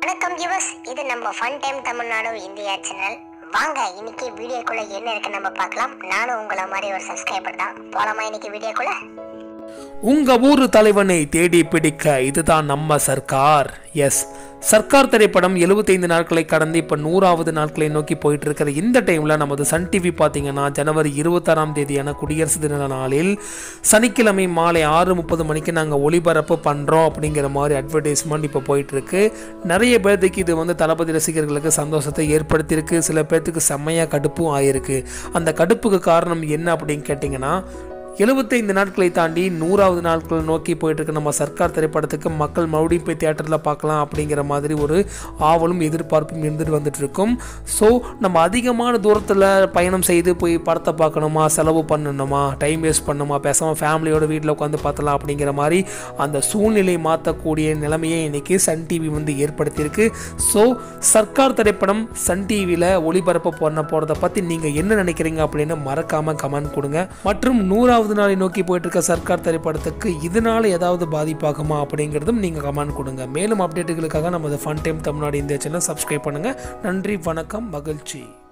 வணக்கம் யுவஸ் இது நம்ம fun time Tamil Nadu India channel வாங்க இன்னைக்கு வீடியோக்குள்ள என்ன இருக்கு நம்ம பார்க்கலாம் நானும் உங்களை மாதிரி ஒரு சப்ஸ்கிரைபர் தான் போலாமா இன்னைக்கு வீடியோக்குள்ள உங்க ஊரு தலைவனை தேடி பிடிக்க இதுதான் நம்ம சர்க்கார் எஸ் சர்க்கார் திரைப்படம் 75 நாட்களை கடந்து இப்போ நூறாவது நாட்களை நோக்கி போயிட்டு இருக்கிற இந்த டைம்ல நமது சன் டிவி பார்த்தீங்கன்னா ஜனவரி இருபத்தாறாம் தேதியான குடியரசு தின நாளில் சனிக்கிழமை மாலை ஆறு முப்பது மணிக்கு நாங்கள் ஒளிபரப்பு பண்ணுறோம் அப்படிங்கிற மாதிரி அட்வர்டைஸ்மெண்ட் இப்போ போயிட்டு இருக்கு நிறைய பேர்த்துக்கு இது வந்து தளபதி ரசிகர்களுக்கு சந்தோஷத்தை ஏற்படுத்தியிருக்கு சில பேர்த்துக்கு செம்மையாக கடுப்பும் ஆயிருக்கு அந்த கடுப்புக்கு காரணம் என்ன அப்படின்னு கேட்டிங்கன்னா எழுபத்தைந்து நாட்களை தாண்டி நூறாவது நாட்கள் நோக்கி போயிட்டு இருக்க நம்ம சர்க்கார் திரைப்படத்துக்கு மக்கள் மறுபடியும் போய் தியேட்டரில் பார்க்கலாம் அப்படிங்கிற மாதிரி ஒரு ஆவலும் எதிர்பார்ப்பும் இருந்துட்டு வந்துட்டு இருக்கும் ஸோ நம்ம அதிகமான தூரத்தில் பயணம் செய்து போய் படத்தை பார்க்கணுமா செலவு பண்ணணுமா டைம் வேஸ்ட் பண்ணணுமா பேசாமல் ஃபேமிலியோட வீட்டில் உட்காந்து பார்த்தலாம் அப்படிங்கிற மாதிரி அந்த சூழ்நிலை மாற்றக்கூடிய நிலைமையை இன்னைக்கு சன் டிவி வந்து ஏற்படுத்தியிருக்கு ஸோ சர்க்கார் திரைப்படம் சன் டிவியில் ஒளிபரப்பு பண்ண போகிறத பற்றி நீங்கள் என்ன நினைக்கிறீங்க அப்படின்னு மறக்காமல் கமெண்ட் கொடுங்க மற்றும் நூறாவது நாளை நோக்கி போயிட்டு இருக்க சர்க்கார் திரைப்படத்துக்கு இதனால ஏதாவது பாதிப்பாகுமா அப்படிங்கிறதும் நீங்கள் கமெண்ட் கொடுங்க மேலும் அப்டேட்டுகளுக்காக நமது fun time Tamil Nadu India channel subscribe பண்ணுங்கள் நன்றி வணக்கம் மகிழ்ச்சி